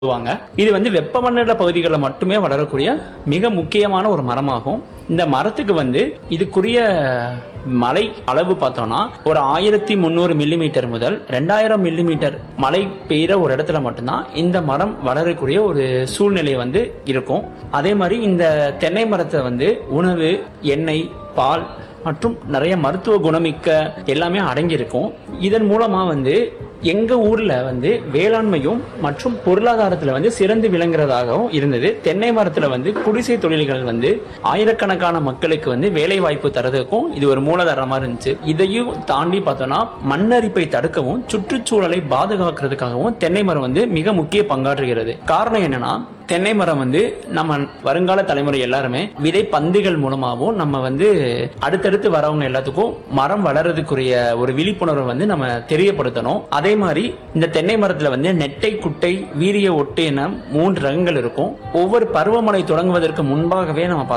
சொல்லுவாங்க இது வந்து வெப்பமண்டல பகுதிகளில் மட்டுமே வளரக்கூடிய மிக முக்கியமான ஒரு மரமாகும் இந்த மரத்துக்கு வந்து இதுக்குரிய மழை அளவு பார்த்தோம்னா ஒரு ஆயிரத்தி முந்நூறு மில்லிமீட்டர் முதல் ரெண்டாயிரம் மில்லிமீட்டர் மழை பெய்கிற ஒரு இடத்துல மட்டும்தான் இந்த மரம் வளரக்கூடிய ஒரு சூழ்நிலை வந்து இருக்கும் அதே மாதிரி இந்த தென்னை மரத்தை வந்து உணவு எண்ணெய் பால் மற்றும் நிறைய மருத்துவ குணமிக்க எல்லாமே அடங்கியிருக்கும் இதன் மூலமா வந்து எங்க ஊர்ல வந்து வேளாண்மையும் மற்றும் பொருளாதாரத்துல வந்து சிறந்து விளங்குறதாகவும் இருந்தது தென்னை மரத்துல வந்து குடிசை தொழில்கள் வந்து ஆயிரக்கணக்கான மக்களுக்கு வந்து வேலை வாய்ப்பு தரதுக்கும் இது ஒரு மூலதனமா இருந்துச்சு இதையும் தாண்டி பார்த்தோம்னா மண்ணரிப்பை தடுக்கவும் சுற்றுச்சூழலை பாதுகாக்கிறதுக்காகவும் தென்னை மரம் வந்து மிக முக்கிய பங்காற்றுகிறது காரணம் என்னன்னா தென்னை மரம் வந்து நம்ம வருங்கால தலைமுறை எல்லாருமே விதை பந்துகள் மூலமாகவும் நம்ம வந்து அடுத்தடுத்து வரவங்க எல்லாத்துக்கும் மரம் வளர்றதுக்குரிய ஒரு விழிப்புணர்வை வந்து நம்ம தெரியப்படுத்தணும் அதே மாதிரி இந்த தென்னை மரத்துல வந்து நெட்டை குட்டை வீரிய ஒட்டு என மூன்று ரகங்கள் இருக்கும் ஒவ்வொரு பருவமழை தொடங்குவதற்கு முன்பாகவே நம்ம